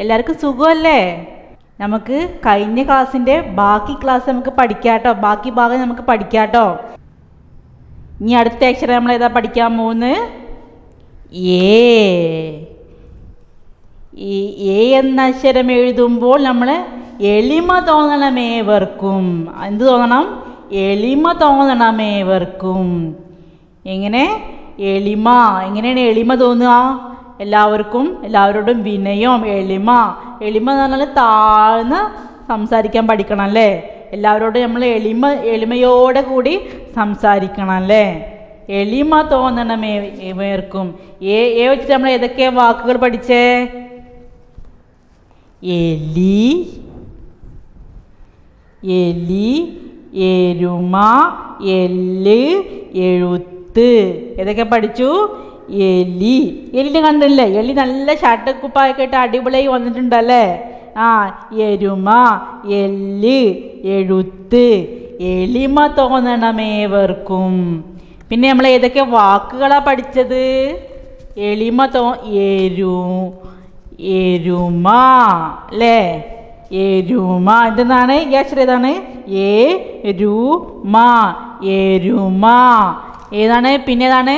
എല്ലാവർക്കും സുഖമല്ലേ നമുക്ക് കഴിഞ്ഞ ക്ലാസ്സിൻ്റെ ബാക്കി ക്ലാസ് നമുക്ക് പഠിക്കാട്ടോ ബാക്കി ഭാഗം നമുക്ക് പഠിക്കാട്ടോ ഇനി അടുത്ത അക്ഷരം നമ്മൾ ഏതാ പഠിക്കാൻ പോകുന്നത് ഏ ഈ എ എന്ന അക്ഷരം എഴുതുമ്പോൾ നമ്മൾ എളിമ തോന്നണം ഏവർക്കും എന്ത് തോന്നണം എളിമ തോന്നണം ഏവർക്കും എങ്ങനെ എളിമ എങ്ങനെയാണ് എളിമ തോന്നുക എല്ലാവർക്കും എല്ലാവരോടും വിനയം എളിമ എളിമ എന്ന് പറഞ്ഞാൽ താഴ്ന്ന് സംസാരിക്കാൻ പഠിക്കണം അല്ലേ എല്ലാവരോടും നമ്മൾ എളിമ എളിമയോടെ കൂടി സംസാരിക്കണം അല്ലേ എളിമ തോന്നണം ഏ- ഏവർക്കും ഏ ഏ വെച്ചിട്ട് നമ്മൾ ഏതൊക്കെ വാക്കുകൾ പഠിച്ചേ എലി എലി എരുമ എല്ല് എഴുത്ത് ഏതൊക്കെ പഠിച്ചു എലി എലിനെ കണ്ടില്ലേ എലി നല്ല ഷർട്ടക്കുപ്പായൊക്കെ ഇട്ട് അടിപൊളിയായി വന്നിട്ടുണ്ടല്ലേ ആ എരുമ എല്ല് എഴുത്ത് എളിമ തോന്നണമേവർക്കും പിന്നെ നമ്മൾ ഏതൊക്കെ വാക്കുകളാ പഠിച്ചത് എളിമ തോ എരു എരുമ അല്ലേ എരുമ എന്തെന്നാണ് ഈ അക്ഷരം ഏതാണ് എ രു മ എരുമ ഏതാണ് പിന്നെ ഏതാണ്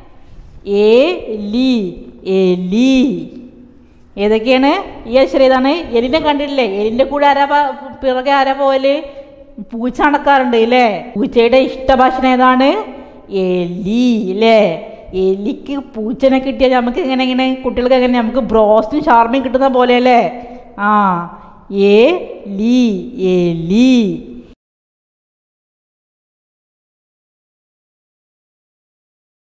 എലി എലി ഏതൊക്കെയാണ് ഈ അക്ഷരം ഏതാണ് എലിനെ കണ്ടിട്ടില്ലേ എലിൻ്റെ കൂടെ ആരാ പ- പിറകെ ആരാ പോവല് പൂച്ച നടക്കാറുണ്ട് ഇല്ലേ പൂച്ചയുടെ ഇഷ്ടഭക്ഷണം ഏതാണ് എലി അല്ലേ എലിക്ക് പൂച്ചനെ കിട്ടിയാൽ നമുക്ക് എങ്ങനെ എങ്ങനെ കുട്ടികൾക്ക് എങ്ങനെ നമുക്ക് ബ്രോസ്റ്റും ഷാർമയും കിട്ടുന്ന പോലെ അല്ലേ ആ എ ലി എലി